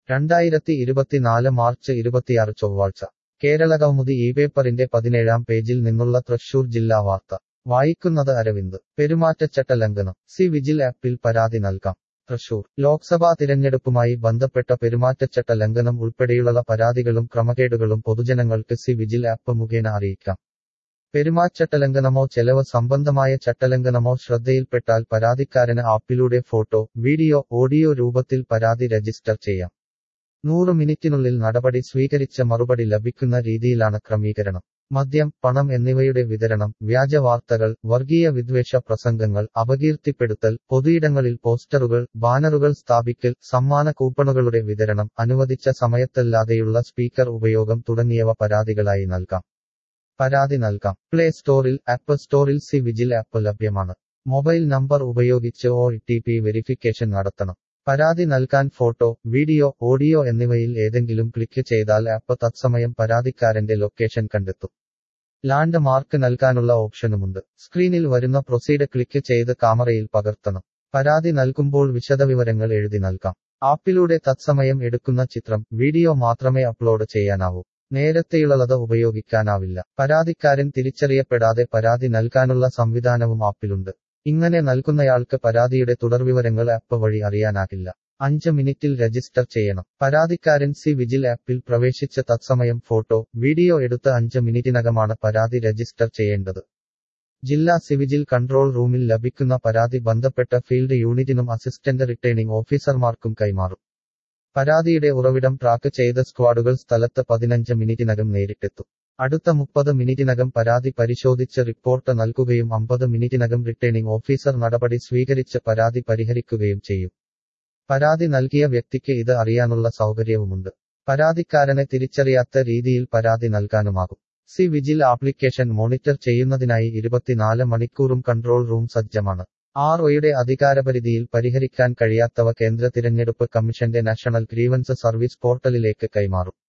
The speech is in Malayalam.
രണ്ടായിരത്തി ഇരുപത്തിനാല് മാർച്ച് ഇരുപത്തിയാറ് ചൊവ്വാഴ്ച കേരള കൗമുദി ഈ പേപ്പറിന്റെ പതിനേഴാം പേജിൽ നിന്നുള്ള തൃശൂർ ജില്ലാ വാർത്ത വായിക്കുന്നത് അരവിന്ദ് പെരുമാറ്റച്ചട്ട ലംഘനം സി വിജിൽ ആപ്പിൽ പരാതി നൽകാം തൃശൂർ ലോക്സഭാ തിരഞ്ഞെടുപ്പുമായി ബന്ധപ്പെട്ട പെരുമാറ്റച്ചട്ട ലംഘനം ഉൾപ്പെടെയുള്ള പരാതികളും ക്രമക്കേടുകളും പൊതുജനങ്ങൾക്ക് സി വിജിൽ ആപ്പ് മുഖേന അറിയിക്കാം പെരുമാറ്റച്ചട്ടലംഘനമോ ചെലവ് സംബന്ധമായ ചട്ടലംഘനമോ ശ്രദ്ധയിൽപ്പെട്ടാൽ പരാതിക്കാരന് ആപ്പിലൂടെ ഫോട്ടോ വീഡിയോ ഓഡിയോ രൂപത്തിൽ പരാതി രജിസ്റ്റർ ചെയ്യാം നൂറ് മിനിറ്റിനുള്ളിൽ നടപടി സ്വീകരിച്ച മറുപടി ലഭിക്കുന്ന രീതിയിലാണ് ക്രമീകരണം മദ്യം പണം എന്നിവയുടെ വിതരണം വ്യാജ വാർത്തകൾ വർഗീയ വിദ്വേഷ പ്രസംഗങ്ങൾ അപകീർത്തിപ്പെടുത്തൽ പൊതുയിടങ്ങളിൽ പോസ്റ്ററുകൾ ബാനറുകൾ സ്ഥാപിക്കൽ സമ്മാന കൂപ്പണുകളുടെ വിതരണം അനുവദിച്ച സമയത്തല്ലാതെയുള്ള സ്പീക്കർ ഉപയോഗം തുടങ്ങിയവ പരാതികളായി നൽകാം പരാതി നൽകാം പ്ലേ സ്റ്റോറിൽ ആപ്പ് സ്റ്റോറിൽ സി വിജിൽ ആപ്പ് ലഭ്യമാണ് മൊബൈൽ നമ്പർ ഉപയോഗിച്ച് ഒ ടി പി വെരിഫിക്കേഷൻ നടത്തണം പരാതി നൽകാൻ ഫോട്ടോ വീഡിയോ ഓഡിയോ എന്നിവയിൽ ഏതെങ്കിലും ക്ലിക്ക് ചെയ്താൽ ആപ്പ് തത്സമയം പരാതിക്കാരന്റെ ലൊക്കേഷൻ കണ്ടെത്തും ലാൻഡ് മാർക്ക് നൽകാനുള്ള ഓപ്ഷനുമുണ്ട് സ്ക്രീനിൽ വരുന്ന പ്രൊസീഡ് ക്ലിക്ക് ചെയ്ത് കാമറയിൽ പകർത്തണം പരാതി നൽകുമ്പോൾ വിശദവിവരങ്ങൾ എഴുതി നൽകാം ആപ്പിലൂടെ തത്സമയം എടുക്കുന്ന ചിത്രം വീഡിയോ മാത്രമേ അപ്ലോഡ് ചെയ്യാനാവൂ നേരത്തെയുള്ളത് ഉപയോഗിക്കാനാവില്ല പരാതിക്കാരൻ തിരിച്ചറിയപ്പെടാതെ പരാതി നൽകാനുള്ള സംവിധാനവും ആപ്പിലുണ്ട് ഇങ്ങനെ നൽകുന്നയാൾക്ക് പരാതിയുടെ തുടർവിവരങ്ങൾ ആപ്പ് വഴി അറിയാനാകില്ല അഞ്ച് മിനിറ്റിൽ രജിസ്റ്റർ ചെയ്യണം പരാതിക്കാരൻ സി വിജിൽ ആപ്പിൽ പ്രവേശിച്ച് തത്സമയം ഫോട്ടോ വീഡിയോ എടുത്ത് അഞ്ച് മിനിറ്റിനകമാണ് പരാതി രജിസ്റ്റർ ചെയ്യേണ്ടത് ജില്ലാ സിവിജിൽ കൺട്രോൾ റൂമിൽ ലഭിക്കുന്ന പരാതി ബന്ധപ്പെട്ട ഫീൽഡ് യൂണിറ്റിനും അസിസ്റ്റന്റ് റിട്ടേണിംഗ് ഓഫീസർമാർക്കും കൈമാറും പരാതിയുടെ ഉറവിടം ട്രാക്ക് ചെയ്ത സ്ക്വാഡുകൾ സ്ഥലത്ത് പതിനഞ്ച് മിനിറ്റിനകം നേരിട്ടെത്തും അടുത്ത മുപ്പത് മിനിറ്റിനകം പരാതി പരിശോധിച്ച് റിപ്പോർട്ട് നൽകുകയും അമ്പത് മിനിറ്റിനകം റിട്ടേണിംഗ് ഓഫീസർ നടപടി സ്വീകരിച്ച് പരാതി പരിഹരിക്കുകയും ചെയ്യും പരാതി നൽകിയ വ്യക്തിക്ക് ഇത് അറിയാനുള്ള സൗകര്യവുമുണ്ട് പരാതിക്കാരനെ തിരിച്ചറിയാത്ത രീതിയിൽ പരാതി നൽകാനുമാകും സി വിജിൽ ആപ്ലിക്കേഷൻ മോണിറ്റർ ചെയ്യുന്നതിനായി ഇരുപത്തിനാല് മണിക്കൂറും കൺട്രോൾ റൂം സജ്ജമാണ് ആർ ഒയുടെ അധികാരപരിധിയിൽ പരിഹരിക്കാൻ കഴിയാത്തവ കേന്ദ്ര തിരഞ്ഞെടുപ്പ് കമ്മീഷന്റെ നാഷണൽ ഗ്രീവൻസ് സർവീസ് പോർട്ടലിലേക്ക് കൈമാറും